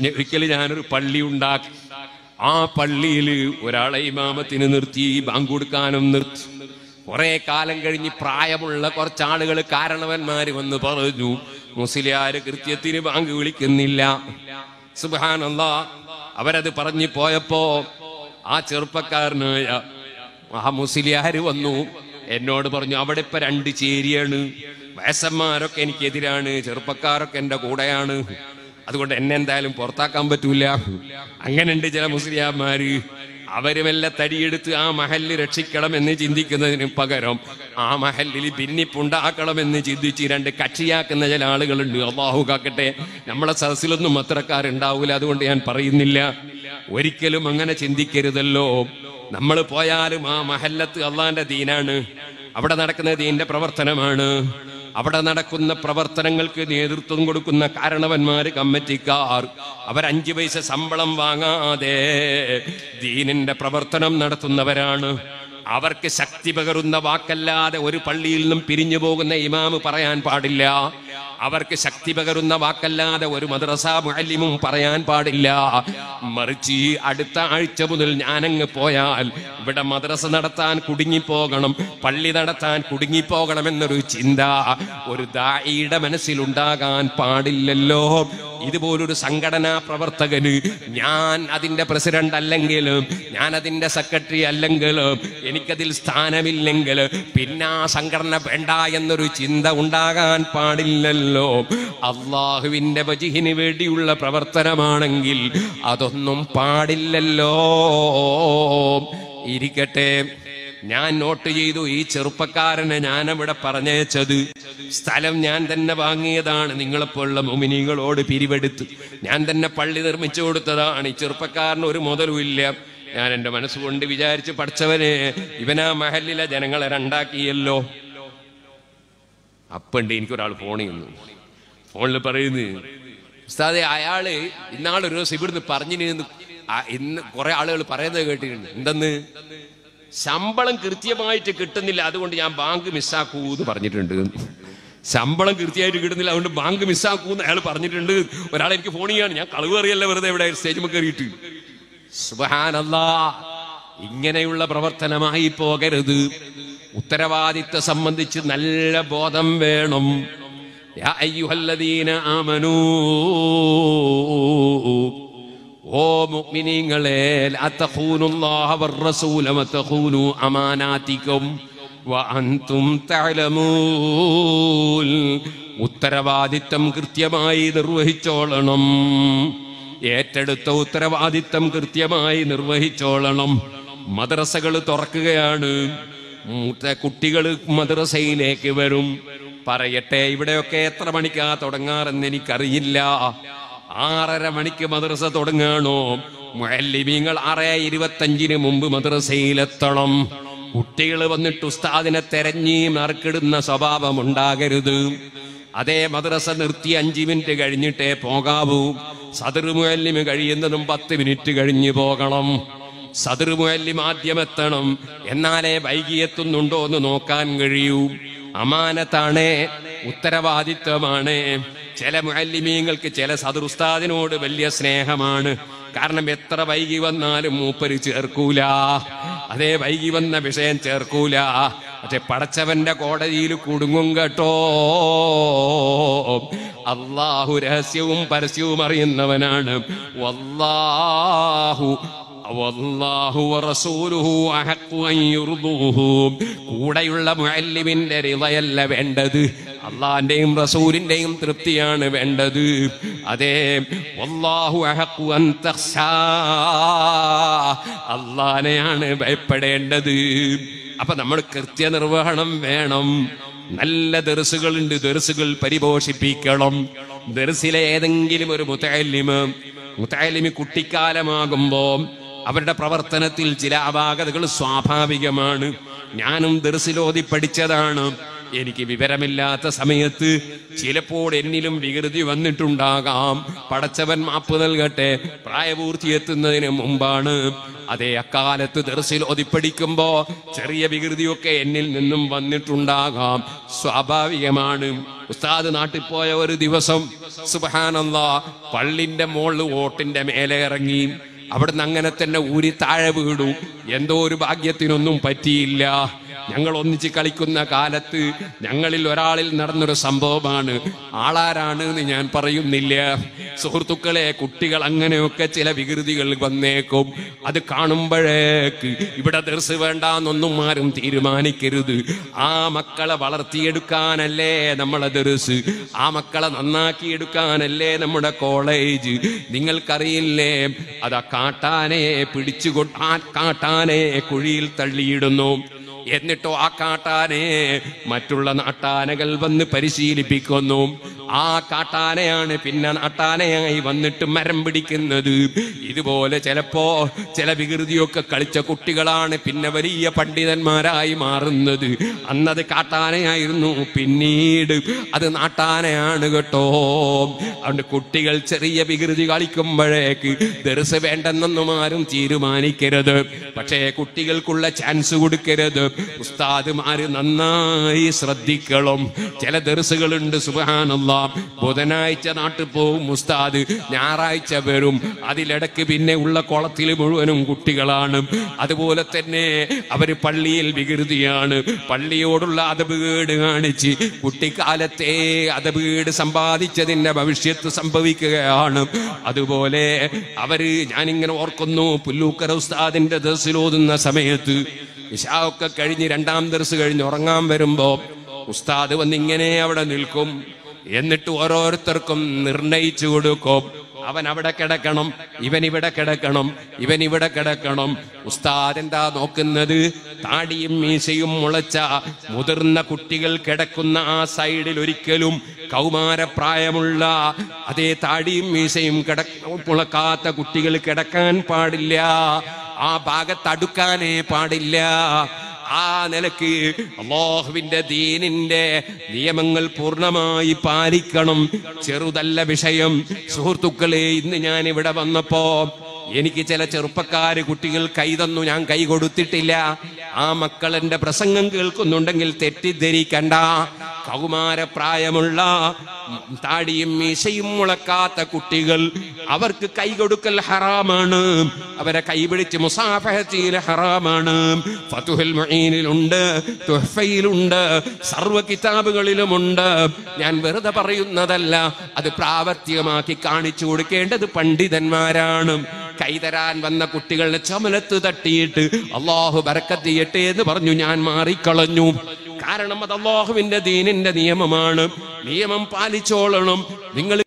ഒരിക്കൽ ഞാനൊരു പള്ളി ഉണ്ടാക്കി ആ പള്ളിയിൽ ഒരാളെ ഇമാമത്തിന് നിർത്തി ബാങ്ക് കൊടുക്കാനും നിർത്തി കുറെ കാലം കഴിഞ്ഞ് പ്രായമുള്ള കുറച്ചാളുകൾ കാരണവന്മാര് വന്ന് പറഞ്ഞു മുസ്ലിയാര് കൃത്യത്തിന് ബാങ്ക് വിളിക്കുന്നില്ല സുബാനല്ല അവരത് പറഞ്ഞു പോയപ്പോ ആ ചെറുപ്പക്കാരനായ ആ മുസ്ലിയാര് വന്നു എന്നോട് പറഞ്ഞു അവിടെ ഇപ്പൊ രണ്ട് ചേരിയാണ് വയസ്സന്മാരൊക്കെ എനിക്കെതിരാണ് ചെറുപ്പക്കാരൊക്കെ എന്റെ കൂടെയാണ് അതുകൊണ്ട് എന്നെ എന്തായാലും പുറത്താക്കാൻ പറ്റൂല അങ്ങനെയുണ്ട് ചില മുസ്ലിയാന്മാര് അവരുമെല്ലാം തടിയെടുത്ത് ആ മഹല്ല് രക്ഷിക്കണമെന്ന് ചിന്തിക്കുന്നതിന് പകരം ആ മഹല്ലിൽ ഭിന്നിപ്പുണ്ടാക്കണമെന്ന് ചിന്തിച്ച് രണ്ട് കക്ഷിയാക്കുന്ന ചില ആളുകളുണ്ട് അള്ളാഹു കാക്കട്ടെ നമ്മളെ സദസ്സിലൊന്നും അത്രക്കാരുണ്ടാവൂല അതുകൊണ്ട് ഞാൻ പറയുന്നില്ല ഒരിക്കലും അങ്ങനെ ചിന്തിക്കരുതല്ലോ നമ്മൾ പോയാലും ആ മഹല്ലത്ത് അള്ളാന്റെ ദീനാണ് അവിടെ നടക്കുന്ന ദീന്റെ പ്രവർത്തനമാണ് അവിടെ നടക്കുന്ന പ്രവർത്തനങ്ങൾക്ക് നേതൃത്വം കൊടുക്കുന്ന കാരണവന്മാര് കമ്മിറ്റിക്കാർ അവർ അഞ്ചു പൈസ ശമ്പളം വാങ്ങാതെ ദീനിന്റെ പ്രവർത്തനം നടത്തുന്നവരാണ് അവർക്ക് ശക്തി പകരുന്ന വാക്കല്ലാതെ ഒരു പള്ളിയിൽ നിന്നും പിരിഞ്ഞു പോകുന്ന ഇമാമ് പറയാൻ പാടില്ല അവർക്ക് ശക്തി പകരുന്ന വാക്കല്ലാതെ ഒരു മദ്രസ മുഅല്ലിമും പറയാൻ പാടില്ല മറിച്ച് ഈ അടുത്ത ആഴ്ച മുതൽ ഞാനങ്ങ് പോയാൽ ഇവിടെ മദ്രസ നടത്താൻ കുടുങ്ങിപ്പോകണം പള്ളി നടത്താൻ കുടുങ്ങിപ്പോകണം എന്നൊരു ചിന്ത ഒരു ദായിയുടെ മനസ്സിലുണ്ടാകാൻ പാടില്ലല്ലോ ഇതുപോലൊരു സംഘടനാ പ്രവർത്തകന് ഞാൻ അതിന്റെ പ്രസിഡന്റ് അല്ലെങ്കിലും ഞാൻ അതിന്റെ സെക്രട്ടറി അല്ലെങ്കിലും എനിക്കതിൽ സ്ഥാനമില്ലെങ്കിൽ പിന്നെ ആ സംഘടന വേണ്ട എന്നൊരു ചിന്ത ഉണ്ടാകാൻ പാടില്ലല്ലോ അള്ളാഹുവിന്റെ വജിഹിന് വേണ്ടിയുള്ള പ്രവർത്തനമാണെങ്കിൽ അതൊന്നും പാടില്ലല്ലോ ഇരിക്കട്ടെ ഞാൻ നോട്ട് ചെയ്തു ഈ ചെറുപ്പക്കാരനെ ഞാൻ അവിടെ പറഞ്ഞയച്ചത് സ്ഥലം ഞാൻ തന്നെ വാങ്ങിയതാണ് നിങ്ങളെപ്പോലുള്ള മുമിനികളോട് പിരിവെടുത്ത് ഞാൻ തന്നെ പള്ളി നിർമ്മിച്ചു കൊടുത്തതാണ് ഈ ചെറുപ്പക്കാരന് ഒരു മുതലും ഇല്ല ഞാൻ എൻ്റെ മനസ്സുകൊണ്ട് വിചാരിച്ച് പഠിച്ചവനെ ഇവനാ മഹലിലെ ജനങ്ങളെ രണ്ടാക്കിയല്ലോ അപ്പണ്ട് എനിക്കൊരാൾ ഫോണിൽ നിന്ന് ഫോണിൽ പറയുന്നു ഉസ്താദെ അയാള് ഇന്നാളൊരു ദിവസം ഇവിടുന്ന് പറഞ്ഞിരുന്നു ഇന്ന് കുറെ ആളുകൾ പറയുന്നത് കേട്ടിട്ടുണ്ട് എന്തെന്ന് ശമ്പളം കൃത്യമായിട്ട് കിട്ടുന്നില്ല അതുകൊണ്ട് ഞാൻ ബാങ്ക് മിസ്സാക്കൂ എന്ന് പറഞ്ഞിട്ടുണ്ട് ശമ്പളം കൃത്യമായിട്ട് കിട്ടുന്നില്ല അതുകൊണ്ട് ബാങ്ക് മിസ്സാക്കൂ എന്ന് അയാൾ പറഞ്ഞിട്ടുണ്ട് ഒരാൾ എനിക്ക് ഫോൺ ചെയ്യാണ് ഞാൻ കളവ് അറിയല്ല വെറുതെ ഇവിടെ സ്റ്റേജിൽ കയറിയിട്ട് സുബഹാനല്ലാ ഇങ്ങനെയുള്ള പ്രവർത്തനമായി പോകരുത് ഉത്തരവാദിത്ത സംബന്ധിച്ച് നല്ല ബോധം വേണം യാ അയ്യുഹല്ലദീന ആമനൂ ഓ മുഅ്മിനീങ്ങളെ ലാ തഖൂനുല്ലാഹ വറസൂല വതഖൂനു അമാനാതികും വഅൻതും തഅലമൂൻ ഉത്തരവാദിത്തം കൃത്യമായി നിർവഹിച്ചോളണം ഏറ്റെടുത്ത ഉത്തരവാദിത്തം കൃത്യമായി നിർവഹിച്ചോളണം മദ്രസകൾ തുറക്കുകയാണ് മൂത്ത കുട്ടികൾ മദ്രസയിലേക്ക് വരും പറയട്ടെ ഇവിടെയൊക്കെ എത്ര മണിക്കാ തുടങ്ങാറെന്ന് എനിക്കറിയില്ല ആറര മണിക്ക് മദ്രസ തുടങ്ങാണോ മുഅല്ലിമീങ്ങൾ ആറ് ഇരുപത്തഞ്ചിന് മുമ്പ് മദ്രസയിലെത്തണം കുട്ടികൾ വന്നിട്ട് ഉസ്താദിനെ തെരഞ്ഞി നറുക്കിടുന്ന സ്വഭാവം ഉണ്ടാകരുത് അതേ മദ്രസ നിർത്തി അഞ്ച് മിനിറ്റ് കഴിഞ്ഞിട്ടേ പോകാവൂ സദർ മുഅല്ലിമ് കഴിയുന്നതും പത്ത് മിനിറ്റ് കഴിഞ്ഞു പോകണം സദർ മുഅല്ലിം ആദ്യം എത്തണം എന്നാലേ വൈകി എത്തുന്നുണ്ടോ എന്ന് നോക്കാൻ കഴിയൂ അമാനത്താണ് ഉത്തരവാദിത്വമാണ് ചില മുഅല്ലിമീങ്ങൾക്ക് ചില സദർ ഉസ്താദിനോട് വലിയ സ്നേഹമാണ് കാരണം എത്ര വൈകി വന്നാലും മൂപ്പര് ചേർക്കൂല അതേ വൈകി വന്ന വിഷയം ചേർക്കൂല പക്ഷെ പടച്ചവന്റെ കോടതിയിൽ കുടുങ്ങും കേട്ടോ അള്ളാഹു രഹസ്യവും പരസ്യവും അറിയുന്നവനാണ് വല്ലാഹു വല്ലാഹു വറസൂലുഹു അഹഖു അൻ യുർദൂഹു കൂടെയുള്ള മുഅല്ലിമിന്റെ റിളയല്ല വേണ്ടത് അള്ളാന്റെയും റസൂലിന്റെയും തൃപ്തിയാണ് വേണ്ടത് അതെ വല്ലാഹു അഹഖു അൻ തഖ്ശാ അള്ളാനെയാണ് ഭയപ്പെടേണ്ടത് അപ്പൊ നമ്മൾ കൃത്യനിർവഹണം വേണം നല്ല ദർസുകളുണ്ട് ദർസുകൾ പരിപോഷിപ്പിക്കണം ദർസിലെ ഏതെങ്കിലും ഒരു മുത്തലിമ് മുത്തലിമി കുട്ടിക്കാലമാകുമ്പോ അവരുടെ പ്രവർത്തനത്തിൽ ചില അപാകതകൾ സ്വാഭാവികമാണ് ഞാനും ദർസിലോതി പഠിച്ചതാണ് എനിക്ക് വിവരമില്ലാത്ത സമയത്ത് ചിലപ്പോൾ എന്നിലും വികൃതി വന്നിട്ടുണ്ടാകാം പടച്ചവൻ മാപ്പ് നൽകട്ടെ പ്രായപൂർത്തിയെത്തുന്നതിന് മുമ്പാണ് അതേ അക്കാലത്ത് ദർസിൽ ഒതിപ്പടിക്കുമ്പോ ചെറിയ വികൃതിയൊക്കെ എന്നിൽ നിന്നും വന്നിട്ടുണ്ടാകാം സ്വാഭാവികമാണ് ഉസ്താദ് നാട്ടിൽ പോയ ഒരു ദിവസം സുബഹാനല്ല പള്ളിന്റെ മോള് ഓട്ടിന്റെ മേലെ ഇറങ്ങി അവിടുന്ന് അങ്ങനെ തന്നെ ഊരി താഴെ വീണു എന്തോ ഒരു ഭാഗ്യത്തിനൊന്നും പറ്റിയില്ല ഞങ്ങൾ ഒന്നിച്ച് കളിക്കുന്ന കാലത്ത് ഞങ്ങളിൽ ഒരാളിൽ നടന്നൊരു സംഭവമാണ് ആളാരാണ് എന്ന് ഞാൻ പറയുന്നില്ല സുഹൃത്തുക്കളെ കുട്ടികൾ അങ്ങനെയൊക്കെ ചില വികൃതികൾ വന്നേക്കും അത് കാണുമ്പോഴേക്ക് ഇവിടെ ദർസ് വേണ്ടാന്നൊന്നും ആരും തീരുമാനിക്കരുത് ആ മക്കളെ വളർത്തിയെടുക്കാനല്ലേ നമ്മളെ ദർസ് ആ മക്കളെ നന്നാക്കിയെടുക്കാനല്ലേ നമ്മുടെ കോളേജ് നിങ്ങൾക്കറിയില്ലേ അത് ആ കാട്ടാനെ പിടിച്ചുകൊ ആ കാട്ടാനെ കുഴിയിൽ തള്ളിയിടുന്നു എന്നിട്ടോ ആ കാട്ടാനെ മറ്റുള്ള നാട്ടാനകൾ വന്ന് പരിശീലിപ്പിക്കുന്നു ആ കാട്ടാനയാണ് പിന്നെ നാട്ടാനയായി വന്നിട്ട് മരം പിടിക്കുന്നത് ഇതുപോലെ ചിലപ്പോ ചില വികൃതിയൊക്കെ കളിച്ച കുട്ടികളാണ് പിന്നെ വലിയ പണ്ഡിതന്മാരായി മാറുന്നത് അന്നത് കാട്ടാനയായിരുന്നു പിന്നീട് അത് നാട്ടാനയാണ് കേട്ടോ അതുകൊണ്ട് കുട്ടികൾ ചെറിയ വികൃതി കളിക്കുമ്പോഴേക്ക് ദർസ് വേണ്ടെന്നൊന്നും ആരും തീരുമാനിക്കരുത് പക്ഷേ കുട്ടികൾക്കുള്ള ചാൻസ് കൊടുക്കരുത് ഉസ്താദുമാര് നന്നായി ശ്രദ്ധിക്കണം ചില ദർസുകളുണ്ട് സുബാനല്ല ബുധനാഴ്ച നാട്ടിൽ പോവും ഉസ്താദ് ഞായറാഴ്ച വരും അതിലിടക്ക് പിന്നെ ഉള്ള കുളത്തിൽ മുഴുവനും കുട്ടികളാണ് അതുപോലെ തന്നെ അവര് പള്ളിയിൽ വികൃതിയാണ് പള്ളിയോടുള്ള അതപകേട് കാണിച്ച് കുട്ടിക്കാലത്തെ അതപകേട് സമ്പാദിച്ചതിന്റെ ഭവിഷ്യത്ത് സംഭവിക്കുകയാണ് അതുപോലെ അവര് ഞാനിങ്ങനെ ഓർക്കുന്നു പുല്ലൂക്കര ഉസ്താദിന്റെ ദർസിലോതുന്ന സമയത്ത് ഇഷാവൊക്കെ കഴിഞ്ഞ് രണ്ടാം ദർസ് കഴിഞ്ഞ് ഉറങ്ങാൻ വരുമ്പോ ഉസ്താദ് വന്നിങ്ങനെ അവിടെ നിൽക്കും എന്നിട്ട് ഓരോരുത്തർക്കും നിർണയിച്ചു കൊടുക്കും അവൻ അവിടെ കിടക്കണം ഇവൻ ഇവിടെ കിടക്കണം ഇവൻ ഇവിടെ കിടക്കണം ഉസ്താദ് എന്താ നോക്കുന്നത് താടിയും മീശയും മുളച്ച മുതിർന്ന കുട്ടികൾ കിടക്കുന്ന ആ സൈഡിൽ ഒരിക്കലും കൗമാരപ്രായമുള്ള അതേ താടിയും മീശയും കിട മുളക്കാത്ത കുട്ടികൾ കിടക്കാൻ പാടില്ല ആ ഭാഗത്ത് അടുക്കാനേ പാടില്ല ആ നിലക്ക് അള്ളാഹുവിന്റെ ദീനിന്റെ നിയമങ്ങൾ പൂർണ്ണമായി പാലിക്കണം ചെറുതല്ല വിഷയം സുഹൃത്തുക്കളെ ഇന്ന് ഞാൻ ഇവിടെ വന്നപ്പോ എനിക്ക് ചില ചെറുപ്പക്കാര് കുട്ടികൾ കൈ തന്നു ഞാൻ കൈ കൊടുത്തിട്ടില്ല ആ മക്കൾ എന്റെ പ്രസംഗം കേൾക്കുന്നുണ്ടെങ്കിൽ തെറ്റിദ്ധരിക്കണ്ട കൗമാരപ്രായമുള്ള താടിയും മീശയും മുളക്കാത്ത കുട്ടികൾ അവർക്ക് കൈ കൊടുക്കൽ ഹറാമാണ് അവരെ കൈപിടിച്ച് മുസാഫഹത്തിയിൽ ഹറാമാണ് ഫതുഹുൽ മുഈനിലുണ്ട് തുഹ്ഫയിലുണ്ട് സർവ്വ കിതാബുകളിലുമുണ്ട് ഞാൻ വെറുതെ പറയുന്നതല്ല അത് പ്രാവർത്തികമാക്കി കാണിച്ചു കൊടുക്കേണ്ടത് പണ്ഡിതന്മാരാണ് കൈതരാൻ വന്ന കുട്ടികളുടെ ചമലത്ത് തട്ടിയിട്ട് അള്ളാഹു ബരക്കത്തിയട്ടെ എന്ന് പറഞ്ഞു ഞാൻ മാറിക്കളഞ്ഞു കാരണം അത് അള്ളാഹുവിന്റെ ദീനിന്റെ നിയമമാണ് നിയമം പാലിച്ചോളണം നിങ്ങൾ